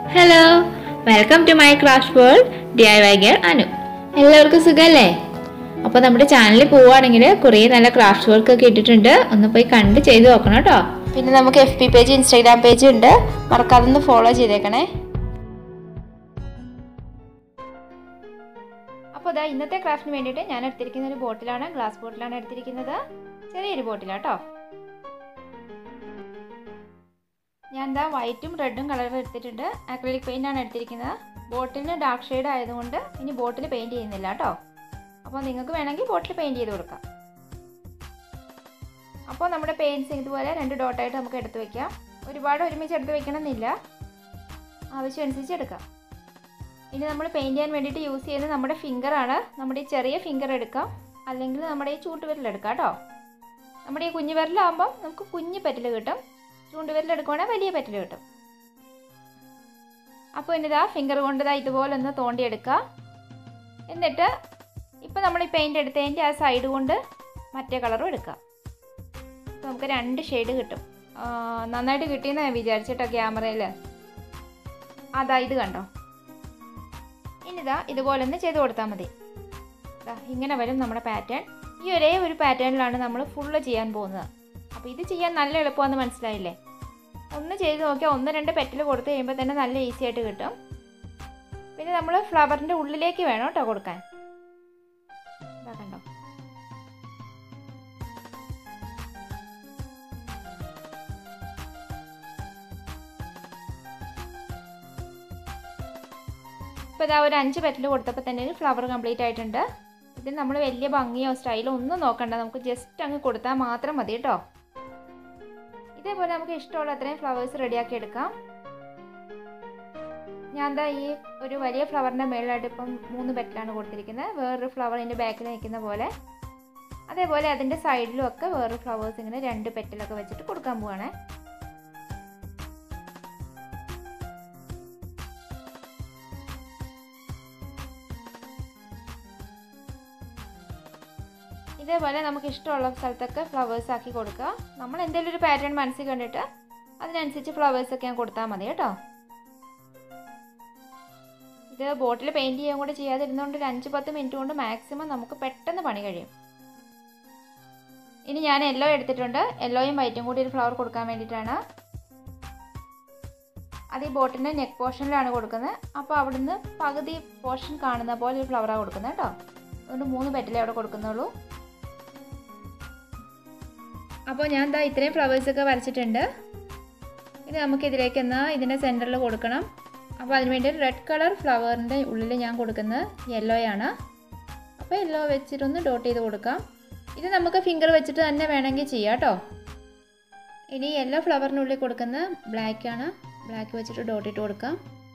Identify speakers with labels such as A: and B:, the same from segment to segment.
A: hello welcome to my craft world D I Y gear Anu എല്ലാവർക്കും സുഖമല്ലേ അപ്പോൾ നമ്മുടെ ചാനലിൽ പോവുകയാണെങ്കിൽ കുറേ നല്ല ക്രാഫ്റ്റ് വർക്ക് ഒക്കെ ഇട്ടിട്ടുണ്ട് ഒന്ന് പോയി കണ്ട് ചെയ്ത് നോക്കണം കേട്ടോ
B: പിന്നെ നമുക്ക് F P page Instagram page ഉണ്ട് മറക്കാതെ ഒന്ന് ഫോളോ ചെയ്തേക്കണേ
A: അപ്പോൾ ഇതാ ഇന്നത്തെ ക്രാഫ്റ്റിന് വേണ്ടിയിട്ട് ഞാൻ എടുത്തിരിക്കുന്ന ഒരു ബോട്ടിലാണ് ഗ്ലാസ് ബോട്ടിലാണ് എടുത്തിരിക്കുന്നത് ചെറിയൊരു ബോട്ടിലാട്ടോ ഞാൻ എന്താ വൈറ്റും റെഡും കളർ എടുത്തിട്ടുണ്ട് അക്രലിക് പെയിൻ്റ് ആണ് എടുത്തിരിക്കുന്നത് ബോട്ടിലിന് ഡാർക്ക് ഷെയ്ഡ് ആയതുകൊണ്ട് ഇനി ബോട്ടിൽ പെയിൻറ് ചെയ്യുന്നില്ല കേട്ടോ അപ്പോൾ നിങ്ങൾക്ക് വേണമെങ്കിൽ ബോട്ടിൽ പെയിൻറ് ചെയ്ത് കൊടുക്കാം അപ്പോൾ നമ്മുടെ പെയിൻറ്റ്സ് ഇതുപോലെ രണ്ട് ഡോട്ടായിട്ട് നമുക്ക് എടുത്ത് വെക്കാം ഒരുപാട് ഒരുമിച്ച് എടുത്ത് വെക്കണമെന്നില്ല ആവശ്യമനുസരിച്ച് എടുക്കാം ഇനി നമ്മൾ പെയിൻറ് ചെയ്യാൻ വേണ്ടിയിട്ട് യൂസ് ചെയ്യുന്നത് നമ്മുടെ ഫിംഗറാണ് നമ്മുടെ ഈ ചെറിയ ഫിംഗർ എടുക്കാം അല്ലെങ്കിൽ നമ്മുടെ ഈ ചൂട്ടുവിരൽ എടുക്കാം കേട്ടോ നമ്മുടെ ഈ കുഞ്ഞു വിരലാകുമ്പം നമുക്ക് കുഞ്ഞു പെറ്റൽ കിട്ടും ചൂണ്ടുവിരൽ എടുക്കുവാണെങ്കിൽ വലിയ പെറ്റൽ കിട്ടും അപ്പോൾ ഇനിതാ ഫിംഗർ കൊണ്ട് ഇതാ ഇതുപോലെ ഒന്ന് തോണ്ടിയെടുക്കുക എന്നിട്ട് ഇപ്പോൾ നമ്മൾ ഈ പെയിൻറ് എടുത്തതിൻ്റെ ആ സൈഡ് കൊണ്ട് മറ്റേ കളറും എടുക്കുക അപ്പോൾ നമുക്ക് രണ്ട് ഷെയ്ഡ് കിട്ടും ആ, നന്നായിട്ട് കിട്ടിയെന്ന് ഞാൻ വിചാരിച്ചിട്ടോ ക്യാമറയിൽ അതാ ഇത് കണ്ടോ ഇനിതാ ഇതുപോലെ ഒന്ന് ചെയ്ത് കൊടുത്താൽ മതി ദാ ഇങ്ങനെ വരും നമ്മുടെ പാറ്റേൺ ഈ ഒരേ ഒരു പാറ്റേണിലാണ് നമ്മൾ ഫുള്ള് ചെയ്യാൻ പോകുന്നത് അപ്പോൾ ഇത് ചെയ്യാൻ നല്ല എളുപ്പമാണെന്ന് മനസ്സിലായില്ലേ ഒന്ന് ചെയ്ത് നോക്കിയാൽ ഒന്ന് രണ്ട് പെറ്റൽ കൊടുത്തു കഴിയുമ്പോൾ തന്നെ നല്ല ഈസി ആയിട്ട് കിട്ടും പിന്നെ നമ്മൾ ഫ്ലവറിൻ്റെ ഉള്ളിലേക്ക് വേണം കേട്ടോ കൊടുക്കാൻ ഇതാ കണ്ടോ ഇപ്പോൾ ഇതാ ഒരു അഞ്ച് പെറ്റൽ കൊടുത്തപ്പോൾ തന്നെ ഒരു ഫ്ലവർ കംപ്ലീറ്റ് ആയിട്ടുണ്ട് ഇതിന് നമ്മൾ വലിയ ഭംഗിയോ സ്റ്റൈലോ ഒന്നും നോക്കണ്ട നമുക്ക് ജസ്റ്റ് അങ്ങ് കൊടുത്താൽ മാത്രം മതി കേട്ടോ ഇതേപോലെ നമുക്ക് ഇഷ്ടമുള്ള അത്രയും ഫ്ലവേഴ്സ് റെഡിയാക്കി എടുക്കാം ഞാൻ എന്താ ഈ ഒരു വലിയ ഫ്ലവറിൻ്റെ മേളിലായിട്ട് ഇപ്പം മൂന്ന് പെറ്റലാണ് കൊടുത്തിരിക്കുന്നത് വേറൊരു ഫ്ലവർ ഇതിൻ്റെ ബാക്കിൽ നിൽക്കുന്ന പോലെ അതേപോലെ അതിൻ്റെ സൈഡിലും ഒക്കെ വേറൊരു ഫ്ലവേഴ്സ് ഇങ്ങനെ രണ്ട് പെറ്റലൊക്കെ വെച്ചിട്ട് കൊടുക്കാൻ പോവാണേ ഇതേപോലെ നമുക്ക് ഇഷ്ടമുള്ള സ്ഥലത്തൊക്കെ ഫ്ലവേഴ്സ് ആക്കി കൊടുക്കുക നമ്മൾ എന്തെങ്കിലും ഒരു പാറ്റേൺ മനസ്സിൽ കണ്ടിട്ട് അതിനനുസരിച്ച് ഫ്ലവേഴ്സ് ഒക്കെ ഞാൻ കൊടുത്താൽ മതി കേട്ടോ ഇത് ബോട്ടിൽ പെയിൻറ് ചെയ്യാൻ കൂടെ ചെയ്യാതിരുന്നുകൊണ്ട് ഒരു അഞ്ച് പത്ത് മിനിറ്റ് കൊണ്ട് മാക്സിമം നമുക്ക് പെട്ടെന്ന് പണി കഴിയും ഇനി ഞാൻ യെല്ലോ എടുത്തിട്ടുണ്ട് യെല്ലോയും വൈറ്റും കൂടി ഒരു ഫ്ലവർ കൊടുക്കാൻ വേണ്ടിയിട്ടാണ് അത് ഈ ബോട്ടിൻ്റെ നെക്ക് പോർഷനിലാണ് കൊടുക്കുന്നത് അപ്പോൾ അവിടുന്ന് പകുതി പോർഷൻ കാണുന്ന പോലെ ഒരു ഫ്ലവറാണ് കൊടുക്കുന്നത് കേട്ടോ അതുകൊണ്ട് മൂന്ന് പെറ്റലേ അവിടെ കൊടുക്കുന്നുള്ളൂ അപ്പോൾ ഞാൻ എന്താ ഇത്രയും ഫ്ലവേഴ്സൊക്കെ വരച്ചിട്ടുണ്ട് ഇത് നമുക്ക് ഇതിലേക്ക് എന്നാൽ ഇതിൻ്റെ സെൻറ്ററിൽ കൊടുക്കണം അപ്പോൾ അതിനുവേണ്ടി റെഡ് കളർ ഫ്ലവറിൻ്റെ ഉള്ളിൽ ഞാൻ കൊടുക്കുന്നത് യെല്ലോയാണ് അപ്പോൾ യെല്ലോ വെച്ചിട്ടൊന്ന് ഡോട്ട് ചെയ്ത് കൊടുക്കാം ഇത് നമുക്ക് ഫിംഗർ വെച്ചിട്ട് തന്നെ വേണമെങ്കിൽ ചെയ്യാം കേട്ടോ ഇനി യെല്ലോ ഫ്ലവറിനുള്ളിൽ കൊടുക്കുന്ന ബ്ലാക്കാണ് ബ്ലാക്ക് വെച്ചിട്ട് ഡോട്ട് ഇട്ട് കൊടുക്കാം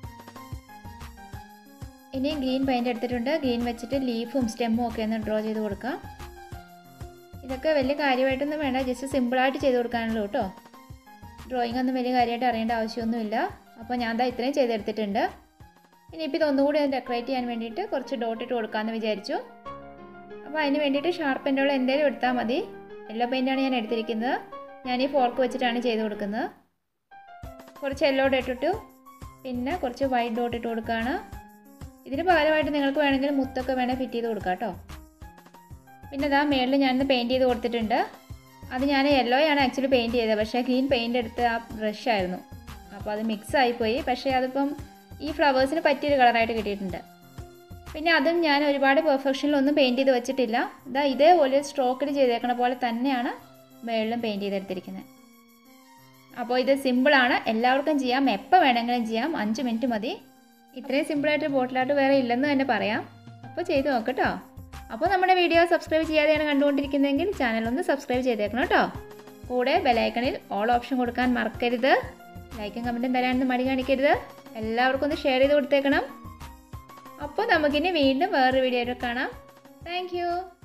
A: ഇനി ഗ്രീൻ പെയിൻ്റ് എടുത്തിട്ടുണ്ട് ഗ്രീൻ വെച്ചിട്ട് ലീഫും സ്റ്റെമ്മും ഒക്കെ ഒന്ന് ഡ്രോ ചെയ്ത് കൊടുക്കാം ഇതൊക്കെ വലിയ കാര്യമായിട്ടൊന്നും വേണ്ട ജസ്റ്റ് സിമ്പിളായിട്ട് ചെയ്ത് കൊടുക്കാനുള്ളൂ കേട്ടോ ഡ്രോയിങ് ഒന്നും വലിയ കാര്യമായിട്ട് അറിയേണ്ട ആവശ്യമൊന്നുമില്ല അപ്പോൾ ഞാൻ ദാ ഇത്രയും ചെയ്തെടുത്തിട്ടുണ്ട് ഇനിയിപ്പോൾ ഇതൊന്നുകൂടി ഒന്ന് ഡെക്കറേറ്റ് ചെയ്യാൻ വേണ്ടിയിട്ട് കുറച്ച് ഡോട്ട് ഇട്ട് കൊടുക്കാമെന്ന് വിചാരിച്ചു അപ്പോൾ അതിന് വേണ്ടിയിട്ട് ഷാർപ്പ് പെയിൻ്റുകൾ എന്തെങ്കിലും എടുത്താൽ മതി യെല്ലോ പെയിൻ്റാണ് ഞാൻ എടുത്തിരിക്കുന്നത് ഞാൻ ഈ ഫോർക്ക് വെച്ചിട്ടാണ് ചെയ്ത് കൊടുക്കുന്നത് കുറച്ച് യെല്ലോ ഡോട്ട് ഇട്ടു പിന്നെ കുറച്ച് വൈറ്റ് ഡോട്ട് ഇട്ട് കൊടുക്കുകയാണ് ഇതിന് പകരമായിട്ട് നിങ്ങൾക്ക് വേണമെങ്കിൽ മുത്തൊക്കെ വേണേൽ ഫിറ്റ് ചെയ്ത് കൊടുക്കാം കേട്ടോ പിന്നെ ഇതാ മേളിൽ ഞാനിന്ന് പെയിൻറ്റ് ചെയ്ത് കൊടുത്തിട്ടുണ്ട് അത് ഞാൻ യെല്ലോയാണ് ആക്ച്വലി പെയിൻറ്റ് ചെയ്തത് പക്ഷേ ഗ്രീൻ പെയിൻ്റ് എടുത്ത് ആ ബ്രഷ് ആയിരുന്നു അപ്പോൾ അത് മിക്സ് ആയിപ്പോയി പക്ഷേ അതിപ്പം ഈ ഫ്ലവേഴ്സിന് പറ്റിയൊരു കളറായിട്ട് കിട്ടിയിട്ടുണ്ട് പിന്നെ അതും ഞാൻ ഒരുപാട് പെർഫെക്ഷനിലൊന്നും പെയിൻറ്റ് ചെയ്ത് വെച്ചിട്ടില്ല ഇതാ ഇതേപോലെ സ്ട്രോക്കിൽ ചെയ്തേക്കണ പോലെ തന്നെയാണ് മേളിലും പെയിൻറ്റ് ചെയ്തെടുത്തിരിക്കുന്നത് അപ്പോൾ ഇത് സിമ്പിളാണ് എല്ലാവർക്കും ചെയ്യാം എപ്പോൾ വേണമെങ്കിലും ചെയ്യാം അഞ്ച് മിനിറ്റ് മതി ഇത്രയും സിമ്പിളായിട്ട് ബോട്ടിലായിട്ട് വേറെ ഇല്ലെന്ന് തന്നെ പറയാം അപ്പോൾ ചെയ്ത് നോക്കട്ടോ അപ്പോൾ നമ്മുടെ വീഡിയോ സബ്സ്ക്രൈബ് ചെയ്യാതെയാണ് കണ്ടുകൊണ്ടിരിക്കുന്നതെങ്കിൽ ചാനൽ ഒന്ന് സബ്സ്ക്രൈബ് ചെയ്തേക്കണം കേട്ടോ കൂടെ ബെലൈക്കണിൽ ഓൾ ഓപ്ഷൻ കൊടുക്കാൻ മറക്കരുത് ലൈക്കും കമൻറ്റും തരാനൊന്നും മടി കാണിക്കരുത് എല്ലാവർക്കും ഒന്ന് ഷെയർ ചെയ്ത് കൊടുത്തേക്കണം അപ്പോൾ നമുക്കിനി വീണ്ടും വേറൊരു വീഡിയോ ആയിട്ട് കാണാം താങ്ക്